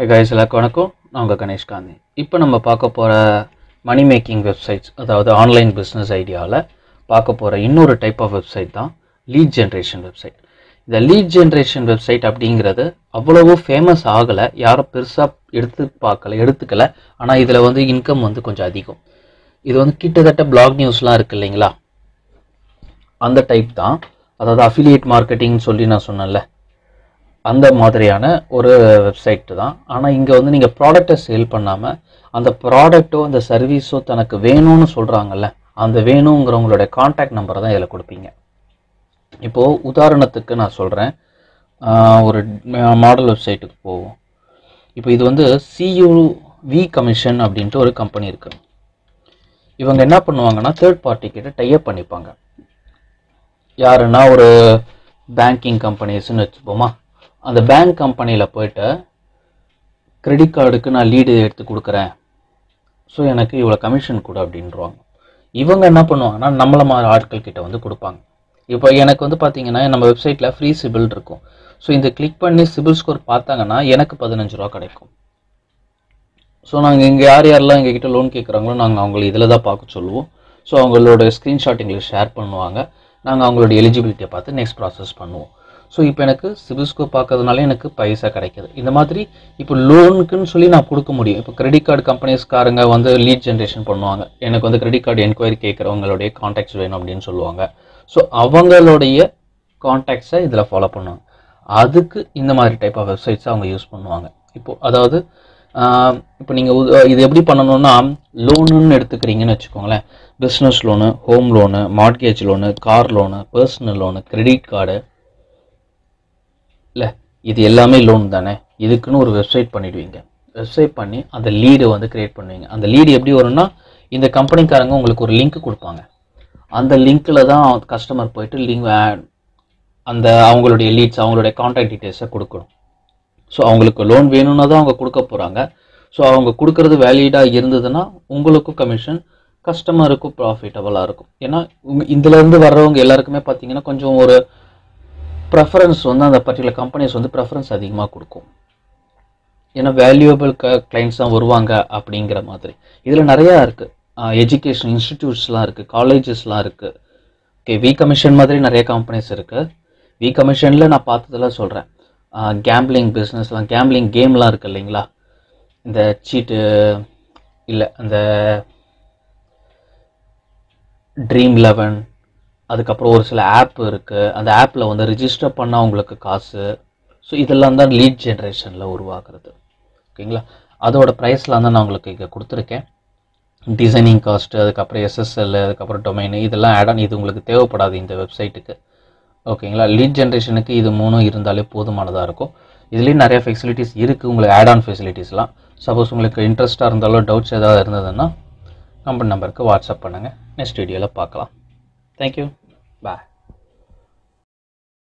guys எல்லாருக்கும் வணக்கம் நான் உங்கள் கணேஷ்காந்தி இப்போ நம்ம பார்க்க போகிற மணி மேக்கிங் வெப்சைட்ஸ் அதாவது ஆன்லைன் பிஸ்னஸ் ஐடியாவில் பார்க்க போகிற இன்னொரு டைப் ஆஃப் வெப்சைட் தான் லீட் ஜென்ரேஷன் வெப்சைட் இந்த லீட் ஜென்ரேஷன் வெப்சைட் அப்படிங்கிறது அவ்வளவோ ஃபேமஸ் ஆகலை யாரும் பெருசாக எடுத்து பார்க்கல எடுத்துக்கல ஆனால் இதில் வந்து இன்கம் வந்து கொஞ்சம் அதிகம் இது வந்து கிட்டத்தட்ட பிளாக் நியூஸ்லாம் இருக்கு இல்லைங்களா அந்த டைப் தான் அதாவது அஃபிலியேட் மார்க்கெட்டிங்னு சொல்லி நான் சொன்னேன்ல அந்த மாதிரியான ஒரு வெப்சைட் தான் ஆனால் இங்கே வந்து நீங்கள் ப்ராடக்டை சேல் பண்ணாமல் அந்த ப்ராடக்ட்டோ அந்த சர்வீஸோ தனக்கு வேணும்னு சொல்கிறாங்கல்ல அந்த வேணுங்கிறவங்களோட காண்டாக்ட் நம்பரை தான் இதில் கொடுப்பீங்க இப்போது உதாரணத்துக்கு நான் சொல்கிறேன் ஒரு மாடல் வெப்சைட்டுக்கு போவோம் இப்போ இது வந்து சியூ வி கமிஷன் அப்படின்ட்டு ஒரு கம்பெனி இருக்குது இவங்க என்ன பண்ணுவாங்கன்னா தேர்ட் பார்ட்டி கிட்ட டைப் பண்ணிப்பாங்க யாருன்னா ஒரு பேங்கிங் கம்பெனிஸ்னு வச்சுப்போமா அந்த பேங்க் கம்பெனியில் போயிட்டு கிரெடிட் கார்டுக்கு நான் லீடு எடுத்து கொடுக்குறேன் ஸோ எனக்கு இவ்வளோ கமிஷன் கொடு அப்படின்றவாங்க இவங்க என்ன பண்ணுவாங்கன்னா நம்மள மாதிரி ஆட்கள் கிட்ட வந்து கொடுப்பாங்க இப்போ எனக்கு வந்து பார்த்தீங்கன்னா நம்ம வெப்சைட்டில் ஃப்ரீ சிபில் இருக்கும் ஸோ இந்த கிளிக் பண்ணி சிபில் ஸ்கோர் பார்த்தாங்கன்னா எனக்கு பதினஞ்சு ரூபா கிடைக்கும் ஸோ நாங்கள் இங்கே யார் யாரெல்லாம் எங்ககிட்ட லோன் கேட்குறாங்களோ நாங்கள் அவங்களை இதில் தான் பார்க்க சொல்லுவோம் ஸோ அவங்களோட ஸ்க்ரீன்ஷாட் எங்களுக்கு ஷேர் பண்ணுவாங்க நாங்கள் அவங்களோட எலிஜிபிலிட்டியை பார்த்து நெக்ஸ்ட் ப்ராசஸ் பண்ணுவோம் ஸோ இப்போ எனக்கு சிபில் ஸ்கோர் பார்க்கறதுனால எனக்கு பைசா கிடைக்குது இந்த மாதிரி இப்போ லோனுக்குன்னு சொல்லி நான் கொடுக்க முடியும் இப்போ கிரெடிட் கார்டு கம்பெனிஸ்காரங்க வந்து லீட் ஜென்ரேஷன் பண்ணுவாங்க எனக்கு வந்து கிரெடிட் கார்டு என்கொயரி கேட்குறவங்களுடைய காண்டாக்ட்ஸ் வேணும் அப்படின்னு சொல்லுவாங்க ஸோ அவங்களுடைய காண்டாக்ட்ஸை இதில் ஃபாலோ பண்ணுவாங்க அதுக்கு இந்த மாதிரி டைப் ஆஃப் வெப்சைட்ஸை அவங்க யூஸ் பண்ணுவாங்க இப்போ அதாவது இப்போ நீங்கள் இது எப்படி பண்ணணும்னா லோனுன்னு எடுத்துக்கிறீங்கன்னு வச்சுக்கோங்களேன் business loan home loan mortgage loan car loan personal loan credit card இல்லை இது எல்லாமே லோன் தானே இதுக்குன்னு ஒரு வெப்சைட் பண்ணிடுவீங்க வெப்சைட் பண்ணி அந்த லீடு வந்து கிரியேட் பண்ணுவீங்க அந்த லீடு எப்படி வரும்னா இந்த கம்பெனிக்காரங்க உங்களுக்கு ஒரு லிங்க் கொடுப்பாங்க அந்த லிங்க்கில் தான் கஸ்டமர் போயிட்டு லிங்க் அந்த அவங்களுடைய லீட்ஸ் அவங்களுடைய கான்டாக்ட் டீட்டெயில்ஸை கொடுக்கணும் ஸோ அவங்களுக்கு லோன் வேணும்னா தான் அவங்க கொடுக்க போகிறாங்க ஸோ அவங்க கொடுக்கறது வேலிடாக இருந்ததுன்னா உங்களுக்கும் கமிஷன் கஸ்டமருக்கும் ப்ராஃபிட்டபுளாக இருக்கும் ஏன்னா உங்க இதுலேருந்து வர்றவங்க எல்லாருக்குமே பார்த்தீங்கன்னா கொஞ்சம் ஒரு ப்ரெஃபரன்ஸ் வந்து அந்த பர்டிகுலர் கம்பெனிஸ் வந்து ப்ரெஃபரன்ஸ் அதிகமாக கொடுக்கும் ஏன்னா வேல்யூபிள் க கிளைண்ட்ஸ் தான் வருவாங்க அப்படிங்கிற மாதிரி இதில் நிறையா இருக்குது எஜுகேஷன் இன்ஸ்டிடியூட்ஸ்லாம் இருக்குது காலேஜஸ்லாம் இருக்குது ஓகே வி கமிஷன் மாதிரி நிறைய கம்பெனிஸ் இருக்குது வி கமிஷனில் நான் பார்த்ததெல்லாம் சொல்கிறேன் கேம்பிளிங் பிஸ்னஸ்லாம் கேம்பிளிங் கேம்லாம் இருக்குது இல்லைங்களா இந்த சீட்டு இல்லை அந்த ட்ரீம் லெவன் அதுக்கப்புறம் ஒரு சில ஆப் இருக்குது அந்த ஆப்பில் வந்து ரிஜிஸ்டர் பண்ணால் உங்களுக்கு காசு ஸோ இதெல்லாம் தான் லீட் ஜென்ரேஷனில் உருவாக்குறது ஓகேங்களா அதோட ப்ரைஸ்லாம் தான் நான் உங்களுக்கு இங்கே கொடுத்துருக்கேன் டிசைனிங் காஸ்ட்டு அதுக்கப்புறம் எஸ்எஸ்எல் அதுக்கப்புறம் டொமைனு இதெல்லாம் ஆட் ஆன் இது உங்களுக்கு தேவைப்படாது இந்த வெப்சைட்டுக்கு ஓகேங்களா லீட் ஜென்ரேஷனுக்கு இது மூணும் இருந்தாலே போதுமானதாக இருக்கும் இதுலேயும் நிறைய ஃபெசிலிட்டிஸ் இருக்குது உங்களுக்கு ஆட் ஆன் ஃபெசிலிட்டிஸ்லாம் சப்போஸ் உங்களுக்கு இன்ட்ரெஸ்ட்டாக இருந்தாலோ டவுட்ஸ் ஏதாவது இருந்ததுன்னா கம்பெனி நம்பருக்கு வாட்ஸ்அப் பண்ணுங்கள் நெக்ஸ்ட் வீடியோவில் பார்க்கலாம் தேங்க்யூ பாய்